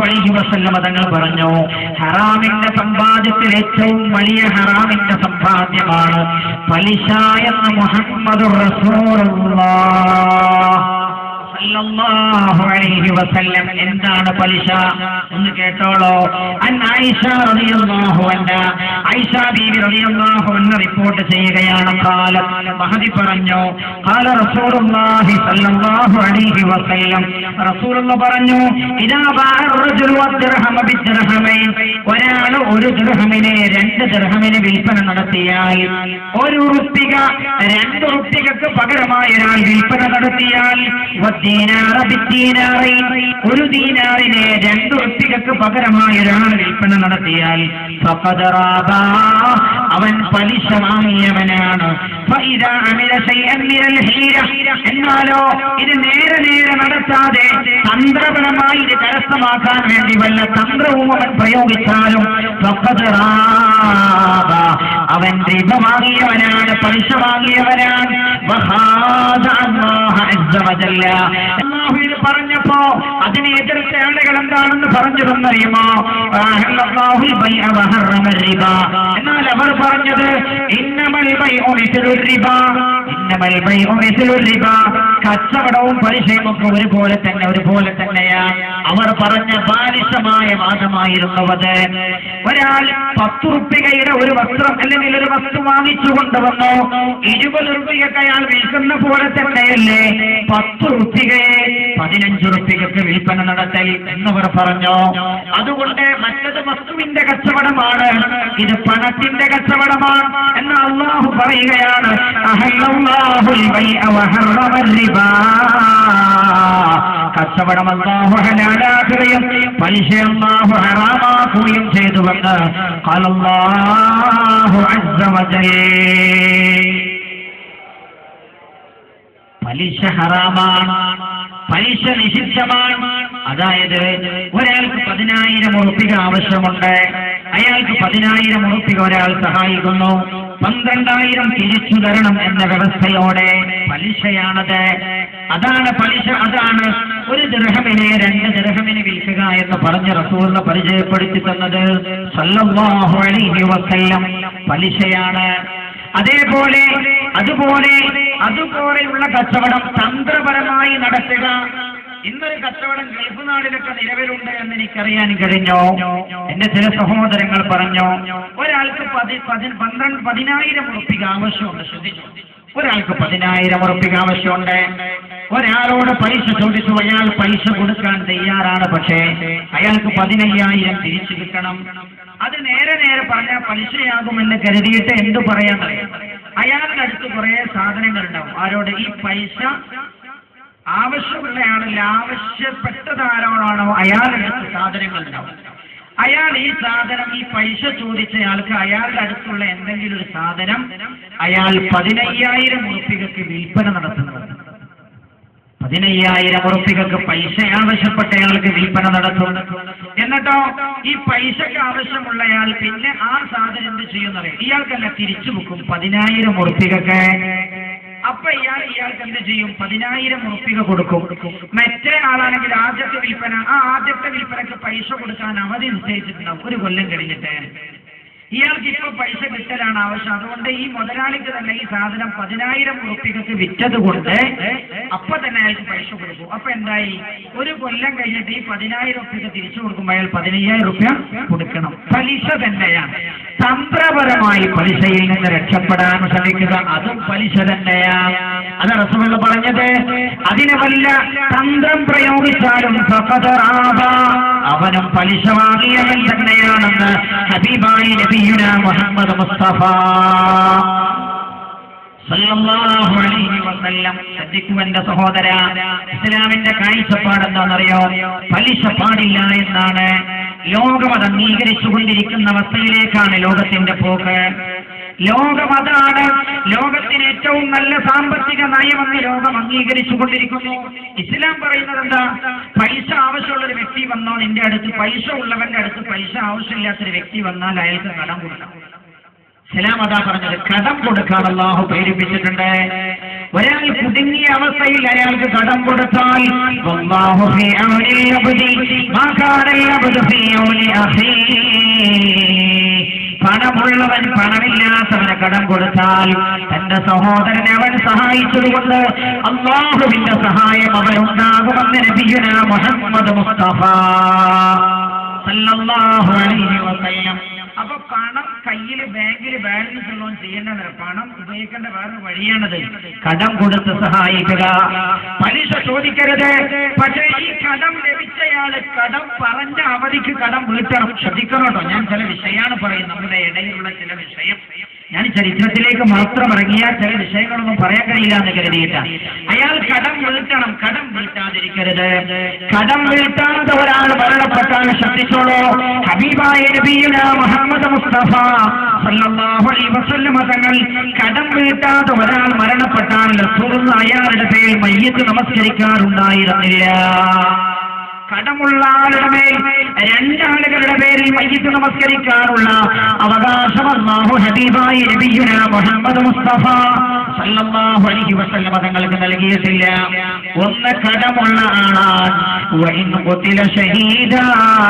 അലൈഹി വസല്ലമ തങ്ങൾ പറഞ്ഞു ഹറാമിന്റെ സമ്പാദ്യത്തിൽ ഏറ്റവും വലിയ ഹറാമിന്റെ സമ്പാദ്യമാണ് പലിശ എന്ന് മുഹമ്മദ് സല്ലല്ലാഹു അലൈഹി വസല്ലം എന്താണ് പലിശ ഒന്ന് കേട്ടോളോ അൻ ആയിഷ റളിയല്ലാഹു അൻഹ ആയിഷ ബീവി റളിയല്ലാഹു അൻഹ റിപ്പോർട്ട് ചെയ്യുകയാണ് കാലം മഹദി പറഞ്ഞു ഖാല റസൂലുള്ളാഹി സല്ലല്ലാഹു അലൈഹി വസല്ലം റസൂലുള്ള പറഞ്ഞു ഇദാ ബാഅ റജുലു അദ്ർഹമ ബിദ്ർഹമൈൻ ഒരാൾ ഒരു ദിർഹമിനെ രണ്ട് ദിർഹമിന് വിൽപ്പന നടത്തിയാൽ ഒരു റുപ്പിക രണ്ട് റുപ്പികക്ക് പകരമായി ഒരാൾ വിൽപ്പന നടത്തിയാൽ വദ്ദീനാറ ബിദ്ദീനാറൈൻ ഒരു ദീനാറിനെ രണ്ട് റുപ്പികക്ക് പകരമായി ഒരാൾ വിൽപ്പന നടത്തിയാൽ ഫഖദ് റാബാ അവൻ പലിശ വാങ്ങിയവനാണ് ഫഇദാ അമില ശൈഅൻ മിനൽ ഹീര എന്നാലോ ഇത് നേരെ നേരെ നടത്താതെ തന്ത്രപരമായി ഇത് കരസ്ഥമാക്കാൻ വേണ്ടി വല്ല തന്ത്രവും അവൻ പ്രയോഗിച്ചാലും ഫഖദ് റാബ. അവൻ റിബ വാങ്ങിയവനാണ് പലിശ വാങ്ങിയവനാണ് വഹാദ അല്ലാഹ അസ്സ വജല്ല. അല്ലാഹു ഇത് പറഞ്ഞപ്പോ അതിനെ എതിർത്ത ആളുകൾ എന്താണെന്ന് പറഞ്ഞതെന്നറിയുമോ അഹല്ലല്ലാഹുൽ ബൈഅ വഹറമ റിബ. എന്നാൽ അവർ പറഞ്ഞത് ഇന്നമൽ ബൈഉ മിസ്ലുർ റിബ ഇന്നമൽ ബൈഉ മിസ്ലുർ റിബ കച്ചവടവും പലിശയും ഒക്കെ ഒരുപോലെ തന്നെ ഒരുപോലെ തന്നെയാണ് അവർ പറഞ്ഞ ബാലിശമായ വാദമായിരുന്നു അത് ഒരാൾ പത്ത് റുപ്യയുടെ ഒരു വസ്ത്രം അല്ലെങ്കിൽ ഒരു വസ്തു വാങ്ങിച്ചു കൊണ്ടുവന്നു ഇരുപത് റുപ്യക്ക് അയാൾ വിൽക്കുന്ന പോലെ തന്നെയല്ലേ പത്ത് റുപ്യയെ പതിനഞ്ച് റുപ്യക്ക് വിൽപ്പന നടത്തൽ എന്നവർ പറഞ്ഞു അതുകൊണ്ട് മറ്റത് വസ്തുവിന്റെ കച്ചവടമാണ് ഇത് പണത്തിന്റെ കച്ചവടമാണ് എന്ന് അള്ളാഹു പറയുകയാണ് അഹല്ലല്ലാഹുൽ ബൈഅ വഹറമ റിബാ. കച്ചവടം അള്ളാഹു ഹലാലാക്കുകയും പലിശ അള്ളാഹു ഹറാമാക്കുകയും ചെയ്തുവെന്ന് ഖാലല്ലാഹു അസ്സ വജൽ പലിശ ഹറാമാണ് പലിശ നിഷിദ്ധമാണ് അതായത് ഒരാൾക്ക് പതിനായിരം ഉറുപ്പിക ആവശ്യമുണ്ട് അയാൾക്ക് പതിനായിരം ഉറുപ്പിക ഒരാൾ സഹായിക്കുന്നു പന്ത്രണ്ടായിരം തിരിച്ചു തരണം എന്ന വ്യവസ്ഥയോടെ പലിശയാണത് അതാണ് പലിശ അതാണ് ഒരു ദൃഹമിനെ രണ്ട് ദൃഹമിന് വിൽക്കുക എന്ന് പറഞ്ഞ റസൂലിനെ പരിചയപ്പെടുത്തി തന്നത് സല്ലല്ലാഹു അലൈഹി വസല്ലം പലിശയാണ് അതേപോലെ അതുപോലെ അതുപോലെയുള്ള കച്ചവടം തന്ത്രപരമായി നടത്തുക ഇന്നൊരു കച്ചവടം ഗൾഫ് നാടിലൊക്കെ നിലവിലുണ്ട് എന്ന് എനിക്കറിയാൻ കഴിഞ്ഞോ എന്റെ ചില സഹോദരങ്ങൾ പറഞ്ഞു ഒരാൾക്ക് പതി പതി പന്ത്രണ്ട് പതിനായിരം ഉറപ്പിക ആവശ്യമുണ്ട് ശ്രദ്ധിച്ചു ഒരാൾക്ക് പതിനായിരം ഉറപ്പിക ആവശ്യമുണ്ട് ഒരാളോട് പൈസ ചോദിച്ചു അയാൾ പൈസ കൊടുക്കാൻ തയ്യാറാണ് പക്ഷേ അയാൾക്ക് പതിനയ്യായിരം തിരിച്ചു കിട്ടണം അത് നേരെ നേരെ പറഞ്ഞാൽ പലിശയാകുമെന്ന് കരുതിയിട്ട് എന്തു പറയാൻ അയാളുടെ അടുത്ത് കുറെ സാധനങ്ങൾ ഉണ്ടാവും ആരോട് ഈ പൈസ ആവശ്യമുള്ള ആളിൽ ആവശ്യപ്പെട്ടത് ആരോടാണോ അയാളുടെ അടുത്ത് സാധനങ്ങൾ ഉണ്ടാവും അയാൾ ഈ സാധനം ഈ പൈസ ചോദിച്ചയാൾക്ക് അയാളുടെ അടുത്തുള്ള എന്തെങ്കിലും ഒരു സാധനം അയാൾ പതിനയ്യായിരം ഉറുപ്പികൾക്ക് വിൽപ്പന നടത്തുന്നത് പതിനയ്യായിരം ഉറുപ്പികൾക്ക് പൈസ ആവശ്യപ്പെട്ടയാൾക്ക് വിൽപ്പന നടത്തും എന്നിട്ടോ ഈ പൈസക്ക് ആവശ്യമുള്ളയാൾ പിന്നെ ആ സാധനം എന്ത് ചെയ്യുന്നത് ഇയാൾക്കല്ല തിരിച്ചു വെക്കും പതിനായിരം ഉറുപ്പികൾക്ക് അപ്പൊ ഇയാൾ ഇയാൾക്ക് എന്ത് ചെയ്യും പതിനായിരം ഉറുപ്പിക കൊടുക്കും മറ്റേ ആളാണെങ്കിൽ ആദ്യത്തെ വിൽപ്പന ആ ആദ്യത്തെ വിൽപ്പനക്ക് പൈസ കൊടുക്കാൻ അവധി നിശ്ചയിച്ചിട്ടുണ്ടാവും ഒരു കൊല്ലം കഴിഞ്ഞിട്ട് ഇയാൾക്ക് ഇപ്പൊ പൈസ കിട്ടലാണ് ആവശ്യം അതുകൊണ്ട് ഈ മുതലാളിക്ക് തന്നെ ഈ സാധനം പതിനായിരം ഉറുപ്പികൾക്ക് വിറ്റത് കൊണ്ട് അപ്പൊ തന്നെ അയാൾക്ക് പൈസ കൊടുക്കും അപ്പൊ എന്തായി ഒരു കൊല്ലം കഴിഞ്ഞിട്ട് ഈ പതിനായിരം ഉറുപ്പിക തിരിച്ചു കൊടുക്കുമ്പോൾ അയാൾ പതിനയ്യായിരം ഉറുപ്യ കൊടുക്കണം പലിശ തന്നെയാണ് തന്ത്രപരമായി പലിശയിൽ നിന്ന് രക്ഷപ്പെടാൻ ശ്രമിക്കുക അതും പലിശ തന്നെയാണ് അത് റസൂലുള്ള പറഞ്ഞത് അതിന് വല്ല തന്ത്രം പ്രയോഗിച്ചാലും ഫഖദറാബ. അവനും പലിശ വാങ്ങിയവൻ തന്നെയാണെന്ന് ഹബീബായി നബിയുന മുഹമ്മദ് മുസ്തഫ സല്ലല്ലാഹു അലൈഹി വസല്ലം ശ്രദ്ധിക്കൂ എന്റെ സഹോദര ഇസ്ലാമിന്റെ കാഴ്ചപ്പാട് എന്താണെന്നറിയോ പലിശ പാടില്ല എന്നാണ് ലോകം അത് അംഗീകരിച്ചുകൊണ്ടിരിക്കുന്ന അവസ്ഥയിലേക്കാണ് ലോകത്തിന്റെ പോക്ക് ലോകം അതാണ് ലോകത്തിന് ഏറ്റവും നല്ല സാമ്പത്തിക നയമെന്ന് ലോകം അംഗീകരിച്ചു കൊണ്ടിരിക്കുന്നു ഇസ്ലാം പറയുന്നത് എന്താ പൈസ ആവശ്യമുള്ള ഒരു വ്യക്തി വന്നോ നിന്റെ അടുത്ത് പൈസ ഉള്ളവന്റെ അടുത്ത് പൈസ ആവശ്യമില്ലാത്തൊരു വ്യക്തി വന്നാൽ അയാൾക്ക് കടം കൊടുക്കണം ഇസ്ലാം അതാ പറഞ്ഞത് കടം കൊടുക്കാൻ അള്ളാഹു പ്രേരിപ്പിച്ചിട്ടുണ്ട് ഒരാൾ കുടുങ്ങിയ അവസ്ഥയിൽ അയാൾക്ക് കടം കൊടുത്താൽ വല്ലാഹു ഫീ ഔനിൽ അബ്ദി മാ കാനൽ അബ്ദു ഫീ ഔനി അഖീ പണമുള്ളവൻ പണമില്ലാത്തവന് കടം കൊടുത്താൽ തന്റെ സഹോദരനെ അവൻ സഹായിച്ചതുകൊണ്ട് അള്ളാഹുവിന്റെ സഹായം അവനുണ്ടാകുമെന്ന് നബിയുന മുഹമ്മദ് മുസ്തഫ സല്ലല്ലാഹു അലൈഹി വസല്ലം അപ്പൊ പണം കയ്യിൽ ബാങ്കിൽ ബാലൻസ് ഉള്ളവൻ ചെയ്യേണ്ടത് പണം ഉപയോഗിക്കേണ്ട വേറൊരു വഴിയാണത് കടം കൊടുത്ത് സഹായിക്കുക പലിശ ചോദിക്കരുത് പക്ഷേ ഈ കടം ലഭിച്ചയാള് കടം പറഞ്ഞ അവധിക്ക് കടം വീട്ടണം ശ്രദ്ധിക്കണം കേട്ടോ ഞാൻ ചില വിഷയമാണ് പറയുന്നത് നമ്മുടെ ഇടയിലുള്ള ചില വിഷയം ഞാൻ ചരിത്രത്തിലേക്ക് മാത്രം ഇറങ്ങിയാൽ ചില വിഷയങ്ങളൊന്നും പറയാൻ കഴിയില്ല എന്ന് കരുതിയിട്ട അയാൾ കടം വീട്ടണം കടം വീട്ടാതിരിക്കരുത് കടം വീട്ടാതെ ഒരാൾ മരണപ്പെട്ടാൽ ശ്രദ്ധിച്ചോളൂ ഹബീബായ നബിയുന മുഹമ്മദ് മുസ്തഫ സല്ലല്ലാഹു അലൈഹി വസല്ലമ തങ്ങൾ കടം വീട്ടാതെ ഒരാൾ മരണപ്പെട്ടാൽ റസൂലുള്ള അയാളുടെ പേരിൽ മയ്യത്ത് നമസ്കരിക്കാറുണ്ടായിരുന്നില്ല കടമുള്ള ആളുടെ മേൽ രണ്ടാളുകളുടെ പേരിൽ മയ്യത്ത് നമസ്കരിക്കാനുള്ള അവകാശം അല്ലാഹു ഹബീബായി നബിയുന മുഹമ്മദ് മുസ്തഫ സല്ലല്ലാഹു അലൈഹി വസല്ലമ തങ്ങൾക്ക് നൽകിയിട്ടില്ല ഒന്ന് കടമുള്ള ആളാൻ വഇൻ ഖുതില ഷഹീദാ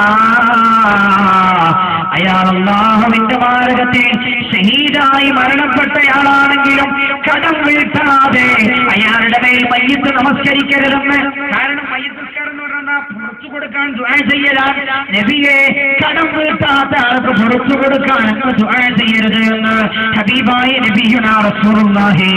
അയാൾ അള്ളാഹുവിന്റെ മാർഗത്തിൽ ഷഹീദായി മരണപ്പെട്ടയാളാണെങ്കിലും കടം വീട്ടാതെ അയാളുടെ മേൽ മയ്യത്ത് നമസ്കരിക്കരുതെന്ന് കാരണം മയ്യത്ത് നിസ്കാരം എന്ന് പറഞ്ഞാൽ പുറത്തു കൊടുക്കാൻ ദുആ ചെയ്യലാണ് നബിയെ കടം വീട്ടാത്ത ആൾക്ക് പുറത്തു കൊടുക്കാൻ എന്ന് ദുആ ചെയ്യരുത് എന്ന് ഹബീബായ നബിയുനാ റസൂലുള്ളാഹി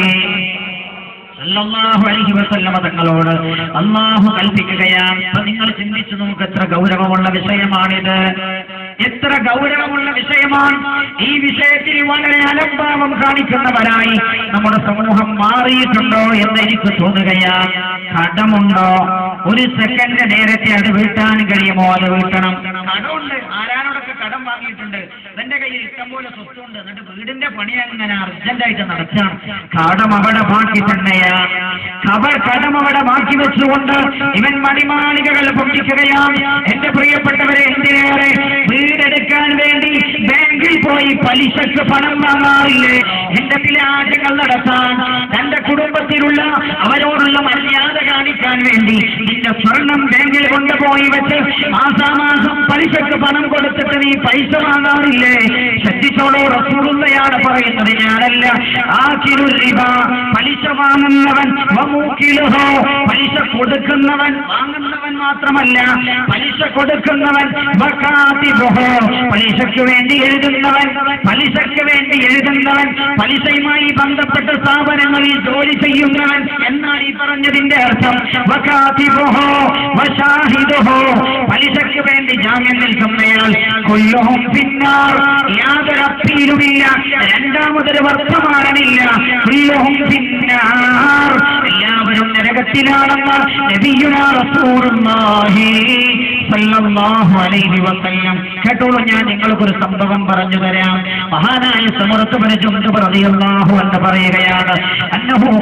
സല്ലല്ലാഹു അലൈഹി വസല്ലമ തങ്ങളോട് അള്ളാഹു കൽപ്പിക്കുകയാണ് അപ്പൊ നിങ്ങൾ ചിന്തിച്ചു നോക്ക് എത്ര ഗൗരവമുള്ള വിഷയമാണിത് എത്ര ഗൗരവമുള്ള വിഷയമാണ് ഈ വിഷയത്തിൽ വളരെ അലംഭാവം കാണിക്കുന്നവരായി നമ്മുടെ സമൂഹം മാറിയിട്ടുണ്ടോ എന്ന് എനിക്ക് തോന്നുകയാണ് കടമുണ്ടോ ഒരു സെക്കൻഡ് നേരത്തെ അത് വീട്ടാൻ കഴിയുമോ അത് വീട്ടണം കടമുണ്ട് ആരാനോടൊക്കെ കടം വാങ്ങിയിട്ടുണ്ട് എന്റെ കയ്യിൽ ഇഷ്ടംപോലെ സ്വത്തുണ്ട് എന്നിട്ട് വീടിന്റെ പണി അങ്ങനെ അർജന്റായിട്ട് നടക്കണം കടം അവിടെ ബാക്കി തന്നെയാണ് കവർ കടം അവിടെ ബാക്കി വെച്ചുകൊണ്ട് ഇവൻ മണിമാളികകൾ പൊട്ടിക്കുകയാണ് എന്റെ പ്രിയപ്പെട്ടവരെ എന്തിനേറെ വീടെടുക്കാൻ വേണ്ടി ബാങ്കിൽ പോയി പലിശക്ക് പണം വാങ്ങാറില്ലേ എന്റെ പിലാറ്റങ്ങൾ നടത്താൻ തന്റെ കുടുംബത്തിലുള്ള അവരോടുള്ള മര്യാദ കാണിക്കാൻ വേണ്ടി നിന്റെ സ്വർണം ബാങ്കിൽ കൊണ്ടുപോയി വെച്ച് മാസാമാസം പലിശക്ക് പണം കൊടുത്തിട്ട് നീ പൈസ വാങ്ങാറില്ലേ ശ്രദ്ധിച്ചോളൂ റസൂലുള്ളയാണ് പറയുന്നത് ഞാനല്ല ആക്കിരു റിബ പലിശ വാങ്ങുന്നവൻ വമൂക്കിലുഹോ പലിശ കൊടുക്കുന്നവൻ വാങ്ങുന്നവൻ മാത്രമല്ല പലിശ കൊടുക്കുന്നവൻ വകാതിബുഹോ പലിശയ്ക്ക് വേണ്ടി എഴുതുന്നവൻ പലിശയ്ക്ക് വേണ്ടി എഴുതുന്നവൻ പലിശയുമായി ബന്ധപ്പെട്ട സ്ഥാപനങ്ങളിൽ ജോലി ചെയ്യുന്നവൻ എന്നാണ് ഈ പറഞ്ഞതിന്റെ അർത്ഥം വകാതിബുഹോ വശാഹിദുഹോ പലിശയ്ക്ക് വേണ്ടി ജാമ്യം നിൽക്കുന്നയാൾ കൊല്ലുഹും പിന്നാർ യാതൊരു അപ്പീലുമില്ല രണ്ടാമതൊരു വർത്തമാനമില്ല കൊല്ലുഹും പിന്നാർ എല്ലാവരും നരകത്തിലാണെന്ന് നബിയുനാ റസൂലുള്ളാഹി സല്ലല്ലാഹു അലൈഹി വസല്ലം കേട്ടോളൂ ഞാൻ നിങ്ങൾക്കൊരു സംഭവം പറഞ്ഞു തരാം മഹാനായ സമർത്ത് പരിചുണ്ട് റളിയല്ലാഹു എന്ന് പറയുകയാണ് അന്നഹു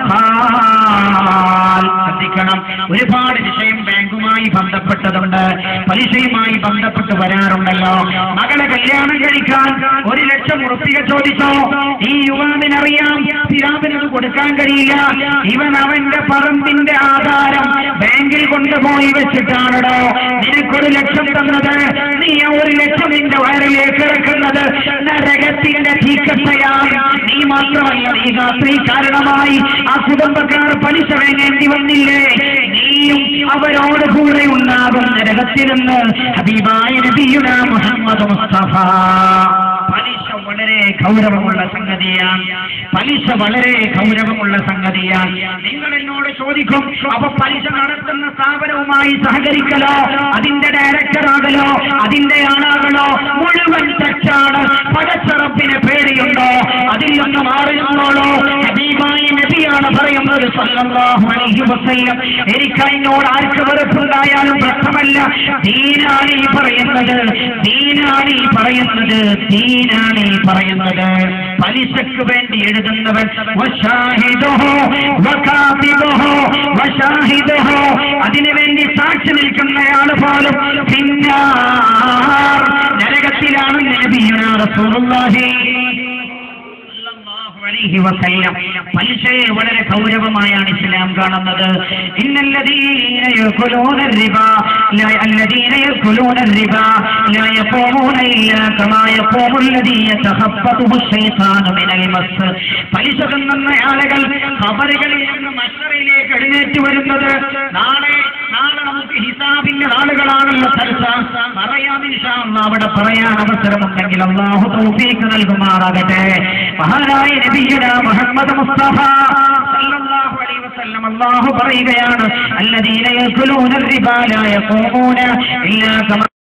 ഖാൽ ശ്രദ്ധിക്കണം ഒരുപാട് വിഷയം ബാങ്കുമായി ബന്ധപ്പെട്ടതുണ്ട് പലിശയുമായി ബന്ധപ്പെട്ട് വരാറുണ്ടല്ലോ മകളെ കല്യാണം കഴിക്കാൻ ഒരു ലക്ഷം ഉറപ്പിക ചോദിച്ചോ ഈ യുവാവിനറിയാം പിതാവിനത് കൊടുക്കാൻ കഴിയില്ല ഇവൻ അവന്റെ പറമ്പിന്റെ ആധാരം ബാങ്കിൽ കൊണ്ടുപോയി വെച്ചിട്ടാണോ നിനക്കൊരു ലക്ഷം തന്നത് നീ ആ ഒരു ലക്ഷം നിന്റെ വയറിലേക്ക് ഇറക്കുന്നത് നരകത്തിന്റെ തീക്കട്ടയാണ് നീ മാത്രമല്ല നീ രാത്രി കാരണമായി ആ കുടുംബക്കാർ പലിശ വേങ്ങേണ്ടി വന്നില്ലേ നീയും അവരോട് കൂടെ ഉണ്ടാകും നരകത്തിലെന്ന് ഹബീബായ നബിയുന മുഹമ്മദ് മുസ്തഫ പലിശ വളരെ ഗൗരവമുള്ള സംഗതിയാണ് പലിശ വളരെ ഗൗരവമുള്ള സംഗതിയാണ് നിങ്ങൾ എന്നോട് ചോദിക്കും അപ്പൊ പലിശ നടത്തുന്ന സ്ഥാപനവുമായി സഹകരിക്കലോ അതിന്റെ ഡയറക്ടറാകലോ അതിന്റെ ആളാകലോ മുഴുവൻ തെറ്റാണ് പടച്ചറപ്പിന് പേടിയുണ്ടോ അതിൽ നിന്ന് മാറി നിന്നോളൂ ഹബീബായ നബിയാണ് പറയുന്നത് സല്ലല്ലാഹു അലൈഹി വസല്ലം എനിക്ക് അതിനോട് ആർക്ക് വെറുപ്പുണ്ടായാലും പ്രശ്നമല്ല ദീനാണ് ഈ പറയുന്നത് ദീനാണ് ഈ പറയുന്നത് ദീനാണ് ഈ പറയുന്നത് പലിശക്ക് വേണ്ടി എഴുതുന്നവൻ വശാഹിദുഹു വകാതിബുഹു വശാഹിദുഹു അതിനു വേണ്ടി സാക്ഷി നിൽക്കുന്നയാൾ പോലും പിന്നാർ നരകത്തിലാണ് നബിയുനാ റസൂലുള്ളാഹി സല്ലല്ലാഹു അലൈഹി അലൈഹി വസല്ലം പലിശയെ വളരെ ഗൗരവമായാണ് ഇസ്ലാം കാണുന്നത് ഇന്നല്ലദീന യഅകുലൂന الربا لا الذين يأكلون الربا لا يقومون إلا كما يقوم الذي يتخبطه الشيطان من المس പലിശ തിന്നുന്ന ആളുകൾ ഖബറുകളിൽ നിന്ന് മഷറയിലേക്ക് എഴുന്നേറ്റ് വരുന്നത് നാളെ നാളെ നമുക്ക് ഹിസാബിന്റെ ആളുകളാണല്ലോ ചർച്ച പറയാം ഇൻഷാ അല്ലാഹ് അവിടെ പറയാൻ അവസരമുണ്ടെങ്കിൽ അള്ളാഹു തൗഫീഖ് നൽകുമാറാകട്ടെ മഹാനായ നബിയുന മുഹമ്മദ് മുസ്തഫ സല്ലല്ലാഹു അലൈഹി വസല്ലം അള്ളാഹു പറയുകയാണ് الذين يأكلون الربا لا يقومون إلا كما